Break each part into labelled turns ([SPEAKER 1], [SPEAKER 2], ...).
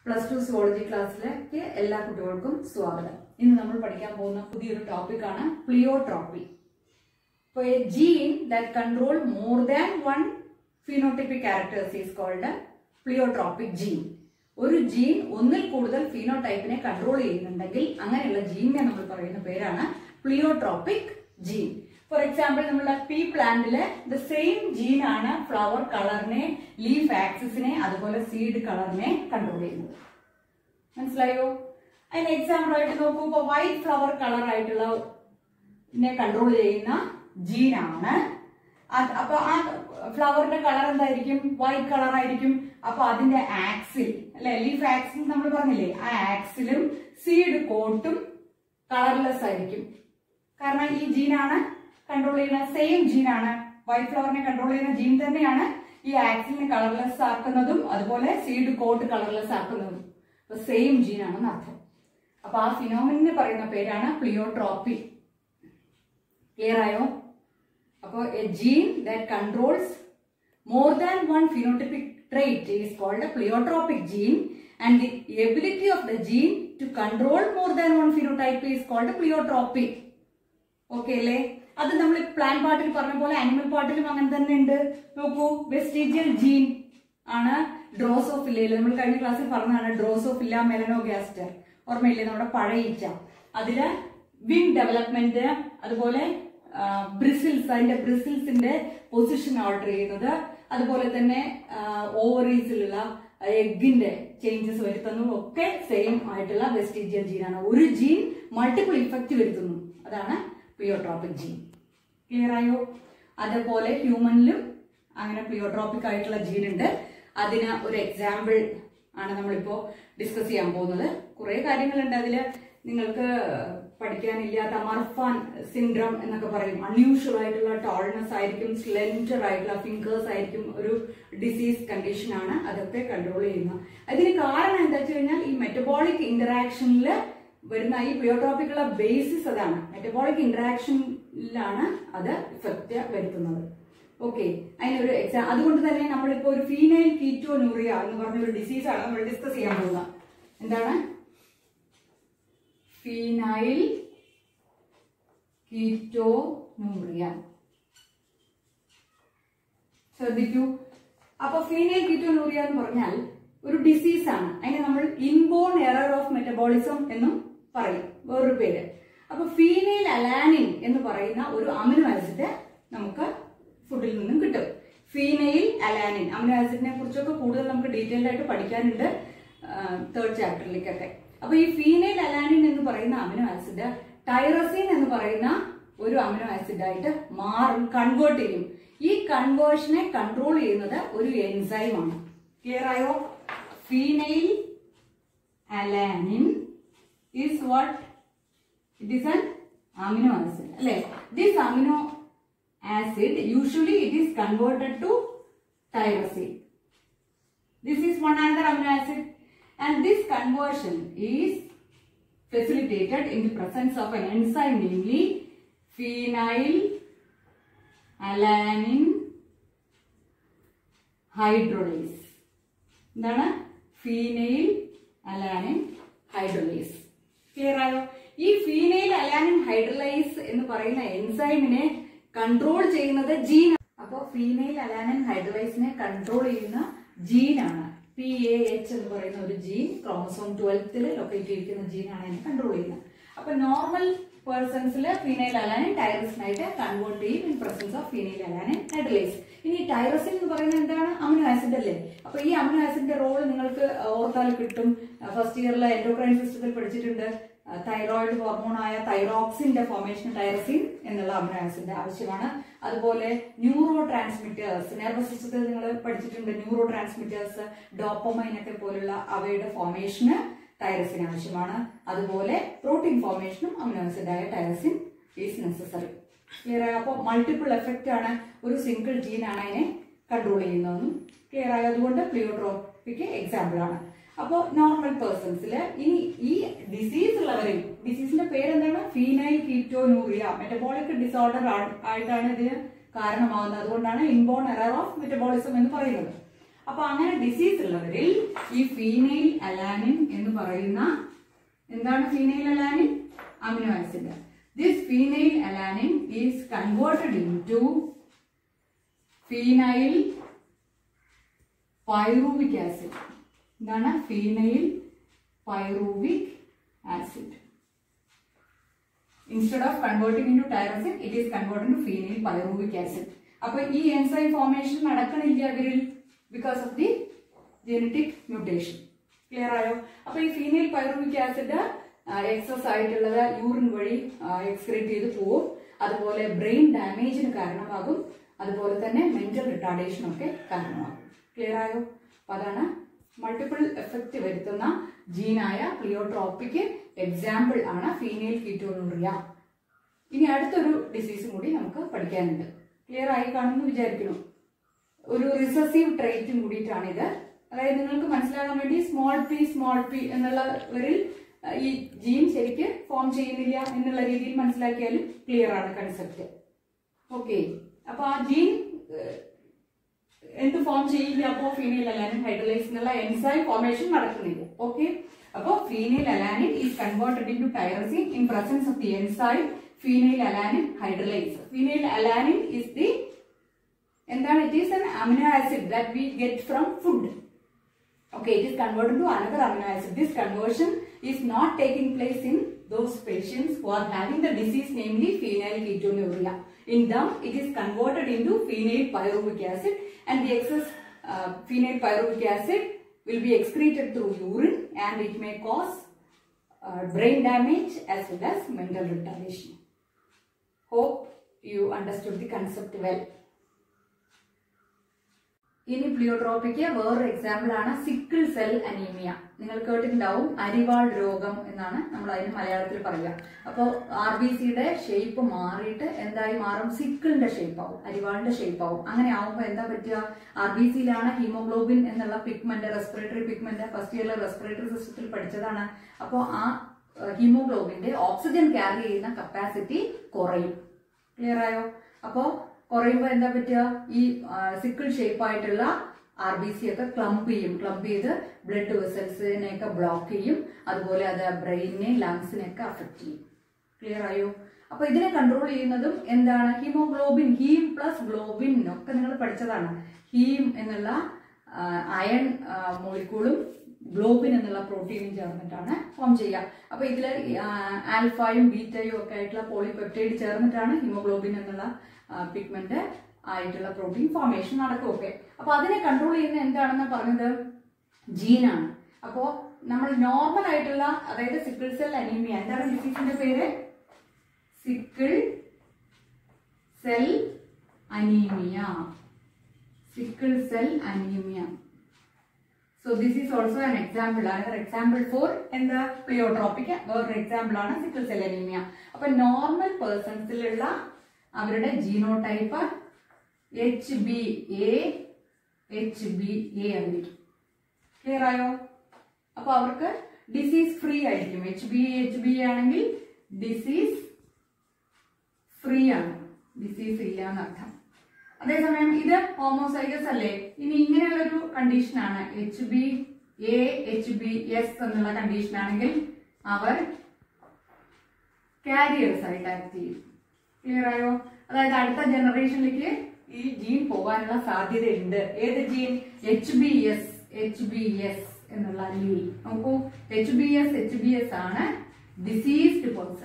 [SPEAKER 1] plus two zoology ക്ലാസ്സിലേക്ക് എല്ലാ കുട്ടികൾക്കും സ്വാഗതം ഇന്ന് നമ്മൾ പഠിക്കാൻ പോകുന്ന പുതിയൊരു ടോപ്പിക്കാണ് പ്ലിയോട്രോപ്പി ഇപ്പോൾ a gene that control more than one phenotypic characters is called pleiotropic gene ഒരു ജീൻ ഒന്നിൽ കൂടുതൽ ഫിനോടൈപ്പിനെ കൺട്രോൾ ചെയ്യുന്നുണ്ടെങ്കിൽ അങ്ങനെയുള്ള ജീനിനെ നമ്മൾ പറയുന്ന പേരാണ് പ്ലിയോട്രോപ്പിക് ജീൻ ഫോർ എക്സാമ്പിൾ നമ്മുടെ പീ പ്ലാന്റിലെ ദ സെയിം ജീൻ ആണ് ഫ്ലവർ കളറിനെ ലീഫ് ആക്സിസിനെ അതുപോലെ സീഡ് കളറിനെ കൺട്രോൾ ചെയ്യുന്നത് മനസ്സിലായോ അതിന് എക്സാമ്പിൾ ആയിട്ട് നോക്കൂ ഇപ്പൊ വൈറ്റ് ഫ്ലവർ കളർ ആയിട്ടുള്ള കൺട്രോൾ ചെയ്യുന്ന ജീനാണ് അത് അപ്പൊ ആ ഫ്ലവറിന്റെ കളർ എന്തായിരിക്കും വൈറ്റ് കളർ ആയിരിക്കും അപ്പൊ അതിന്റെ ആക്സിൽ അല്ലെ ലീഫ് ആക്സിൽ നമ്മൾ പറഞ്ഞില്ലേ ആ ആക്സിലും സീഡ് കോട്ടും കളർലെസ് ആയിരിക്കും കാരണം ഈ ജീനാണ് കൺട്രോൾ ചെയ്യുന്ന സെയിം ജീനാണ് വൈറ്റ് ഫ്ലവറിനെ കൺട്രോൾ ചെയ്യുന്ന ജീൻ തന്നെയാണ് ഈ ആക്സിലിനെ കളർലെസ് ആക്കുന്നതും അതുപോലെ സീഡ് കോട്ട് കളർലെസ് ആക്കുന്നതും അപ്പൊ സെയിം ജീനാണെന്ന് അർത്ഥം അപ്പൊ ആ ഫിനോമിനെ പറയുന്ന പേരാണ് പ്ലിയോട്രോപ്പി ക്ലിയർ ആയോ അപ്പോൾ a gene that controls more than one phenotypic trait is called pleiotropic gene and the ability of the gene to control more than one phenotype is called pleiotropy okay അല്ലേ അത് നമ്മൾ പ്ലാൻ പാർട്ടിൽ പറഞ്ഞ പോലെ animal പാർട്ടിലും അങ്ങനെ തന്നെ ഉണ്ട് നോക്കൂ വെസ്റ്റീജിയൽ ജീൻ ആണ് ഡ്രോസോഫില്ലയിൽ നമ്മൾ കഴിഞ്ഞ ക്ലാസ്സിൽ പറഞ്ഞതാണ് ഡ്രോസോഫില്ല മെലനോഗാസ്റ്റർ ഓർമ്മയില്ലേ നമ്മുടെ പഴയ ഈച്ച അതില് വിങ് ഡെവലപ്മെന്റ് അതുപോലെ ബ്രിസിൽസ് അതിന്റെ ബ്രിസിൽസിന്റെ പൊസിഷൻ ഓർഡർ ചെയ്യുന്നത് അതുപോലെ തന്നെ ഓവറീസിലുള്ള എഗിന്റെ ചേഞ്ചസ് വരുത്തുന്നതും ഒക്കെ സെയിം ആയിട്ടുള്ള വെസ്റ്റീജിയൽ ജീനാണ് ഒരു ജീൻ മൾട്ടിപ്പിൾ ഇഫക്റ്റ് വരുത്തുന്നു അതാണ് പ്ലിയോട്രോപ്പിക് ജീൻ ക്ലിയർ ആയോ അതുപോലെ ഹ്യൂമനിലും അങ്ങനെ പ്ലിയോട്രോപ്പിക് ആയിട്ടുള്ള ജീൻ ഉണ്ട് അതിന് ഒരു എക്സാമ്പിൾ ആണ് നമ്മളിപ്പോ ഡിസ്കസ് ചെയ്യാൻ പോകുന്നത് കുറെ കാര്യങ്ങളുണ്ട് അതില് നിങ്ങൾക്ക് പഠിക്കാനില്ലാത്ത മർഫാൻ സിൻഡ്രം എന്നൊക്കെ പറയും അൺയൂഷ്വൽ ആയിട്ടുള്ള ടോൾനെസ് ആയിരിക്കും സ്ലെൻഡർ ആയിട്ടുള്ള ഫിംഗേഴ്സ് ആയിരിക്കും ഒരു ഡിസീസ് കണ്ടീഷൻ ആണ് അതൊക്കെ കൺട്രോൾ ചെയ്യുന്നത് അതിന് കാരണം എന്താ വെച്ച് കഴിഞ്ഞാൽ ഈ മെറ്റബോളിക് ഇന്ററാക്ഷനിൽ വരുന്ന ഈ പ്ലിയോട്രോപ്പിക്കുള്ള ബേസിസ് അതാണ് മെറ്റബോളിക് ഇന്ററാക്ഷനിലാണ് അത് ഇഫക്റ്റ് വരുത്തുന്നത് ഓക്കെ അതിനൊരു എക്സാം അതുകൊണ്ട് തന്നെ നമ്മളിപ്പോ ഒരു ഫീനൈൽ കീറ്റോനൂറിയ എന്ന് പറഞ്ഞ ഒരു ഡിസീസാണ് നമ്മൾ ഡിസ്കസ് ചെയ്യാൻ പോകുന്നത് എന്താണ് ഫീനൈൽ കീറ്റോനൂറിയ ശ്രദ്ധിക്കൂ അപ്പൊ ഫീനൈൽ കീറ്റോനൂറിയ എന്ന് പറഞ്ഞാൽ ഒരു ഡിസീസാണ് അതിനെ നമ്മൾ ഇൻബോൺ എറർ ഓഫ് മെറ്റബോളിസം എന്നും പറയും വേറൊരു പേര് അപ്പൊ ഫീനൈൽ അലാനിൻ എന്ന് പറയുന്ന ഒരു അമിനോ ആസിഡ് നമുക്ക് ഫുഡിൽ നിന്നും കിട്ടും ഫീനൈൽ അലാനിൻ അമിനോ ആസിഡിനെ കുറിച്ചൊക്കെ കൂടുതൽ നമുക്ക് ഡീറ്റെയിൽഡ് ആയിട്ട് പഠിക്കാനുണ്ട് തേർഡ് ചാപ്റ്ററിലേക്കൊക്കെ അപ്പൊ ഈ ഫീനൈൽ അലാനിൻ എന്ന് പറയുന്ന അമിനോ ആസിഡ് ടൈറസിൻ എന്ന് പറയുന്ന ഒരു അമിനോ ആസിഡ് ആയിട്ട് മാറും കൺവേർട്ട് ചെയ്യും ഈ കൺവേർഷനെ കൺട്രോൾ ചെയ്യുന്നത് ഒരു എൻസൈം ആണ് ക്ലിയർ ആയോ phenyl alanine is what it is an amino acid അല്ലെ this amino acid usually it is converted to tyrosine this is one another amino acid and this conversion is facilitated in the presence of an enzyme namely phenyl alanine hydrolase എന്താണ് phenyl alanine hydrolase clear ആയോ ഈ phenyl alanine hydrolase എന്ന് പറയുന്ന എൻസൈമിനെ control ചെയ്യുന്നത് gene അപ്പൊ phenyl alanine ഹൈഡ്രലൈസിനെ control ചെയ്യുന്ന ജീനാണ് പി എ എച്ച് എന്ന് പറയുന്ന ഒരു ജീൻ ക്രോമസോം ട്വൽത്തിൽ ലൊക്കേറ്റ് ചെയ്തിരിക്കുന്ന ജീനാണ് അതിനെ കൺട്രോൾ ചെയ്യുന്നത് അപ്പൊ നോർമൽ പേഴ്സൺസിൽ ഫീനൈൽ അലാനിൻ ടൈറസിനായിട്ട് കൺവേർട്ട് ചെയ്യും in presence of phenyl alanine hydrolase ഇനി ടൈറസിൻ എന്ന് പറയുന്നത് എന്താണ് അമിനോ ആസിഡ് അല്ലേ അപ്പൊ ഈ അമിനോ ആസിഡിന്റെ റോൾ നിങ്ങൾക്ക് ഓർത്താൽ കിട്ടും ഫസ്റ്റ് ഇയറിലെ എൻഡോക്രൈൻ സിസ്റ്റത്തിൽ പഠിച്ചിട്ടുണ്ട് തൈറോയിഡ് ഹോർമോണായ തൈറോക്സിന്റെ ഫോർമേഷൻ ടൈറസിൻ എന്നുള്ള അമിനോ ആസിഡ് ആവശ്യമാണ് അതുപോലെ ന്യൂറോ ട്രാൻസ്മിറ്റേഴ്സ് നെർവസ് സിസ്റ്റത്തിൽ നിങ്ങൾ പഠിച്ചിട്ടുണ്ട് ന്യൂറോ ട്രാൻസ്മിറ്റേഴ്സ് ഡോപ്പമൈൻ ഒക്കെ പോലുള്ള അവയുടെ ഫോർമേഷന് ടൈറസിൻ ആവശ്യമാണ് അതുപോലെ പ്രോട്ടീൻ ഫോർമേഷനും അമിനോ ആസിഡായ ടൈറസിൻ ഈസ് നെസസറി ക്ലിയർ ആയ അപ്പോൾ മൾട്ടിപ്പിൾ എഫക്റ്റ് ആണ് ഒരു സിംഗിൾ ജീനാണ് അതിനെ കൺട്രോൾ ചെയ്യുന്നതെന്നും ക്ലിയർ ആയ അതുകൊണ്ട് പ്ലിയോട്രോപ്പിക്ക് എക്സാമ്പിൾ ആണ് അപ്പോൾ നോർമൽ പേഴ്സൺസിൽ ഇനി ഈ ഡിസീസ് ഉള്ളവരിൽ ഡിസീസിന്റെ പേരെന്താണ് ഫീനൈൽ കീറ്റോനൂറിയ മെറ്റബോളിക് ഡിസോർഡർ ആയിട്ടാണ് ഇതിന് കാരണമാകുന്നത് അതുകൊണ്ടാണ് ഇൻബോൺ എറർ ഓഫ് മെറ്റബോളിസം എന്ന് പറയുന്നത് അപ്പൊ അങ്ങനെ ഡിസീസ് ഉള്ളവരിൽ ഈ ഫീനൈൽ അലാനിൻ എന്ന് പറയുന്ന എന്താണ് phenyl alanine amino acid this phenyl alanine is converted into phenyl pyruvic acid എന്താണ് phenyl pyruvic acid instead of converting into tyrosine it is converted to phenyl pyruvic acid അപ്പൊ ഈ enzyme formation നടക്കണില്ല ഇവരിൽ because of the genetic mutation clear ആയോ അപ്പൊ ഈ phenyl pyruvic acid excess ആയിട്ടുള്ളത് urine വഴി എക്സ്ക്രീറ്റ് ചെയ്ത് പോവും അതുപോലെ ബ്രെയിൻ ഡാമേജിന് കാരണമാകും അതുപോലെ തന്നെ മെന്റൽ റിട്ടാർഡേഷൻ ഒക്കെ കാരണമാകും ക്ലിയർ ആയോ അപ്പൊ അതാണ് മൾട്ടിപ്പിൾ എഫക്റ്റ് വരുത്തുന്ന ജീനായ പ്ലിയോട്രോപ്പിക്ക് എക്സാമ്പിൾ ആണ് ഫീമെയിൽ കീറ്റോണൂറിയ ഇനി അടുത്തൊരു ഡിസീസും കൂടി നമുക്ക് പഠിക്കാനുണ്ട് ക്ലിയർ ആയി കാണുമെന്ന് വിചാരിക്കുന്നു ഒരു റിസസീവ് ട്രേറ്റും കൂടിയിട്ടാണ് ഇത് അതായത് നിങ്ങൾക്ക് മനസ്സിലാകാൻ വേണ്ടി സ്മോൾ പി സ്മോൾ പി എന്നുള്ളവരിൽ അഹ്, ഈ ജീൻ ശരിക്ക് ഫോം ചെയ്യുന്നില്ല എന്നുള്ള രീതിയിൽ മനസ്സിലാക്കിയാലും ക്ലിയർ ആണ് കൺസെപ്റ്റ് ഓക്കെ അപ്പൊ ആ ജീൻ എന്ത് ഫോം ചെയ്യില്ല അപ്പോ ഫീമെയിൽ അലാനിൻ ഹൈഡ്രലൈസ് എന്നുള്ള എൻസൈം ഫോർമേഷൻ നടക്കുന്നില്ല ഓക്കെ അപ്പോ phenyl alanine is converted into tyrosine in presence of the enzyme phenyl alanine hydrolase phenyl alanine is the എന്താണ് it is an amino acid that we get from food okay it is converted to another amino acid this conversion is not taking place in those patients who are having the disease namely phenylketonuria in them it is converted into phenyl pyruvic acid and the excess uh, phenyl pyruvic acid will be excreted through urine and it may cause uh, brain damage as well as mental retardation hope you understood the concept well ഇനി പ്ലിയോട്രോപ്പിക്ക് വേറൊരു example ആണ് sickle cell anaemia നിങ്ങൾ കേട്ടിട്ടുണ്ടാവും അരിവാൾ രോഗം എന്നാണ് നമ്മൾ അതിന് മലയാളത്തിൽ പറയുക അപ്പോൾ ആർ ബി സിയുടെ ഷേപ്പ് മാറിയിട്ട് എന്തായി മാറും സിക്കിളിന്റെ ഷേപ്പ് ആവും അരിവാളിന്റെ ഷേപ്പ് ആവും അങ്ങനെ ആവുമ്പോൾ എന്താ പറ്റുക ആർ ബി സിയിലാണ് ഹീമോഗ്ലോബിൻ എന്നുള്ള പിഗ്മെന്റ് റെസ്പിറേറ്ററി പിഗ്മെന്റ് ഫസ്റ്റ് ഇയറിലെ റെസ്പിറേറ്ററി സിസ്റ്റത്തിൽ പഠിച്ചതാണ് അപ്പോൾ ആ ഹീമോഗ്ലോബിന്റെ ഓക്സിജൻ ക്യാരി ചെയ്യുന്ന കപ്പാസിറ്റി കുറയും ക്ലിയർ ആയോ അപ്പോ കുറയുമ്പോൾ എന്താ പറ്റുക ഈ സിക്കിൾ ഷേപ്പ് ആയിട്ടുള്ള ആർ ബി സി ഒക്കെ ക്ലംപ് ചെയ്യും ക്ലംപ് ചെയ്ത് ബ്ലഡ് വെസൽസിനെയൊക്കെ ബ്ലോക്ക് ചെയ്യും അതുപോലെ അത് ബ്രെയിനിനെ ലങ്സിനെയൊക്കെ അഫക്റ്റ് ചെയ്യും ക്ലിയർ ആയോ അപ്പൊ ഇതിനെ കൺട്രോൾ ചെയ്യുന്നതും എന്താണ് ഹീമോഗ്ലോബിൻ ഹീം പ്ലസ് ഗ്ലോബിൻ ഒക്കെ നിങ്ങൾ പഠിച്ചതാണ് ഹീം എന്നുള്ള അയൺ മോളിക്കൂളും ഗ്ലോബിൻ എന്നുള്ള പ്രോട്ടീനും ചേർന്നിട്ടാണ് ഫോം ചെയ്യുക അപ്പൊ ഇതിൽ ആൽഫയും ബീറ്റയും ഒക്കെ ആയിട്ടുള്ള പോളിപെപ്റ്റൈഡ് ചേർന്നിട്ടാണ് ഹീമോഗ്ലോബിൻ എന്നുള്ള പിഗ്മെന്റ് ആയിട്ടുള്ള പ്രോട്ടീൻ ഫോർമേഷൻ നടക്കും ഒക്കെ അപ്പൊ അതിനെ കൺട്രോൾ ചെയ്യുന്ന എന്താണെന്ന് പറഞ്ഞത് ജീനാണ് അപ്പോ നമ്മൾ നോർമൽ ആയിട്ടുള്ള അതായത് സിക്കിൾ സെൽ അനീമിയ എന്താണ് ഡിസീസിന്റെ പേര് sickle cell anaemia sickle cell anaemia so this is also an example another example for എന്താ പ്ലിയോട്രോപ്പിക് വേറൊരു എക്സാമ്പിൾ ആണ് സിക്കിൾ സെൽ അനീമിയ അപ്പൊ നോർമൽ പേഴ്സൺസിലുള്ള അവരുടെ genotype H B A H B A ആയിരിക്കും ക്ലിയർ ആയോ അപ്പൊ അവർക്ക് ഡിസീസ് ഫ്രീ ആയിരിക്കും എച്ച് ബി എച്ച് ബി ആണെങ്കിൽ ഡിസീസ് ഫ്രീ ആണ് ഡിസീസ് ഇല്ല എന്നർത്ഥം അതേസമയം ഇത് ഹോമോസൈഗസ് അല്ലേ ഇനി ഇങ്ങനെയുള്ളൊരു കണ്ടീഷനാണ് H B A H B S എന്നുള്ള കണ്ടീഷൻ ആണെങ്കിൽ അവർ കാരിയേഴ്സ് ആയിട്ട് ആക്ട് ചെയ്യും ക്ലിയർ ആയോ അതായത് അടുത്ത ജനറേഷനിലേക്ക് ഈ ജീൻ പോകാനുള്ള സാധ്യതയുണ്ട് ഏത് gene H B S H B S എന്നുള്ള അല്ലീൽ നോക്കൂ H B S H B S ആണ് ഡിസീസ്ഡ് പേഴ്സൺ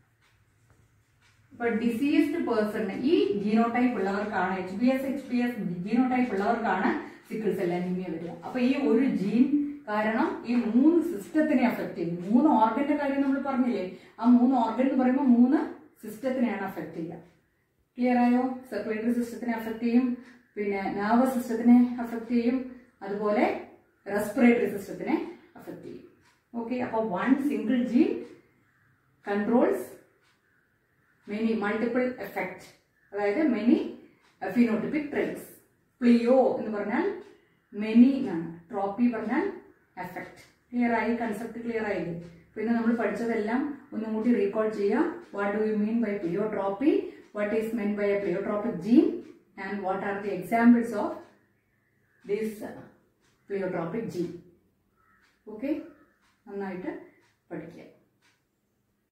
[SPEAKER 1] ഇപ്പൊ ഡിസീസ്ഡ് പേഴ്സണ് ഈ ജീനോടൈപ്പ് ഉള്ളവർക്കാണ് H B S H B S genotype ഉള്ളവർക്കാണ് സിക്കിൾ സെൽ അനീമിയ വരിക അപ്പൊ ഈ ഒരു ജീൻ കാരണം ഈ മൂന്ന് സിസ്റ്റത്തിനെ അഫക്ട് ചെയ്യും മൂന്ന് ഓർഗന്റെ കാര്യം നമ്മൾ പറഞ്ഞില്ലേ ആ മൂന്ന് ഓർഗൻ എന്ന് പറയുമ്പോൾ മൂന്ന് സിസ്റ്റത്തിനെയാണ് അഫക്ട് ചെയ്യുക ക്ലിയർ ആയോ സർക്കുലേറ്ററി സിസ്റ്റത്തിനെ അഫക്ട് ചെയ്യും പിന്നെ നെർവസ് സിസ്റ്റത്തിനെ അഫക്ട് ചെയ്യും അതുപോലെ റെസ്പിറേറ്ററി സിസ്റ്റത്തിനെ അഫക്ട് ചെയ്യും ഓക്കെ അപ്പോൾ one single gene controls many multiple effect അതായത് മെനി ഫിനോട്ടിപ്പിക് ട്രേറ്റ്സ് പ്ലിയോ എന്ന് പറഞ്ഞാൽ മെനി എന്നാണ് ട്രോപ്പി പറഞ്ഞാൽ എഫക്റ്റ് ക്ലിയർ ആയി കൺസെപ്റ്റ് ക്ലിയർ ആയില്ലേ പിന്നെ നമ്മൾ പഠിച്ചതെല്ലാം ഒന്നും കൂടി റീകോൾ ചെയ്യുക what do you mean by pleiotropy what is meant by a pleiotropic gene and what are the examples of this pleiotropic gene okay നന്നായിട്ട് പഠിക്കുക